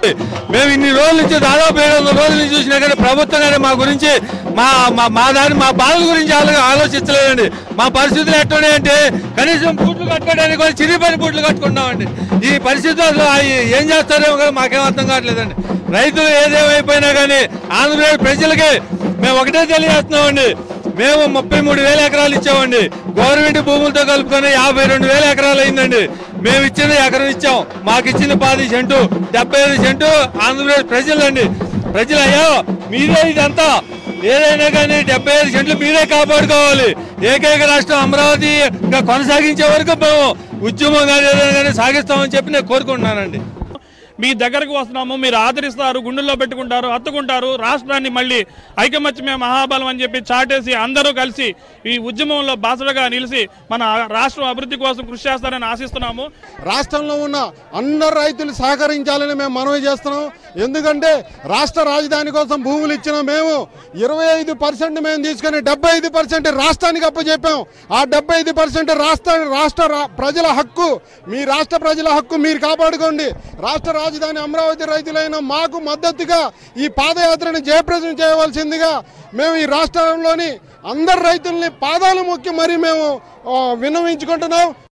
మేము ఇన్ని రోజుల నుంచి దాదాపు ఏడు వందల రోజుల నుంచి చూసినా కానీ ప్రభుత్వం కానీ మా గురించి మా మా మా దాని మా బాధల గురించి ఆలో- ఆలోచించలేదండి మా పరిస్థితులు ఎట్టున్నాయంటే కనీసం బూట్లు కట్టుకోవడానికి కూడా చిరిగిపోయిన బూట్లు కట్టుకుంటామండి ఈ పరిస్థితులు అసలు ఆ- ఏం చేస్తారేమో కానీ మాకేం అర్థం కావట్లేదండి రైతులు ఏదేమైపోయినా కానీ ఆంధ్రప్రదేశ్ ప్రజలకి మేము ఒకటే తెలియజేస్తున్నామండి మేము ముప్పై మూడు వేల ఎకరాలు ఇచ్చామండి గవర్నమెంట్ భూములతో కలుపుకొని యాభై రెండు వేల ఎకరాలు అయిందండి మేము ఇచ్చింది ఎకరం ఇచ్చాం మాకు ఇచ్చింది పాతి సెంటు డెబ్బై ఐదు సెంటు ఆంధ్రప్రదేశ్ ప్రజలండి ప్రజలు అయ్యో మీరే ఇదంతా ఏదైనా కానీ డెబ్బై ఐదు సెంట్లు మీరే కాపాడుకోవాలి ఏకైక రాష్ట్రం అమరావతి ఇంకా కొనసాగించే వరకు మేము ఉద్యమం కానీ ఏదైనా కానీ సాగిస్తామని చెప్పి నేను కోరుకుంటున్నానండి మీ దగ్గరకు వస్తున్నాము మీరు ఆదరిస్తారు గుండెల్లో పెట్టుకుంటారు హత్తుకుంటారు రాష్ట్రాన్ని మళ్ళీ ఐకమత్యమే మహాబలం అని చెప్పి చాటేసి అందరూ కలిసి ఈ ఉద్యమంలో బాసడగా నిలిచి మన రాష్ట్రం అభివృద్ధి కోసం కృషి చేస్తారని ఆశిస్తున్నాము రాష్ట్రంలో ఉన్న అందరు రైతులు సహకరించాలని మేము మనవి చేస్తున్నాం ఎందుకంటే రాష్ట్ర రాజధాని కోసం భూములు ఇచ్చిన మేము ఇరవై ఐదు పర్సెంట్ మేము తీసుకొని డెబ్బై ఐదు పర్సెంట్ రాష్ట్రానికి అప్పచెప్పాం ఆ డెబ్బై ఐదు పర్సెంట్ రాష్ట్ర రాష్ట్ర రా- ప్రజల హక్కు మీ రాష్ట్ర ప్రజల హక్కు మీరు కాపాడుకోండి రాష్ట్ర రాజధాని అమరావతి రైతులైన మాకు మద్దతుగా ఈ పాదయాత్రని జయప్రదం చేయవలసిందిగా మేము ఈ రాష్ట్రంలోని అందరు రైతుల్ని పాదాలు మొక్కి మరీ మేము ఆ, విన్నవించుకుంటున్నాం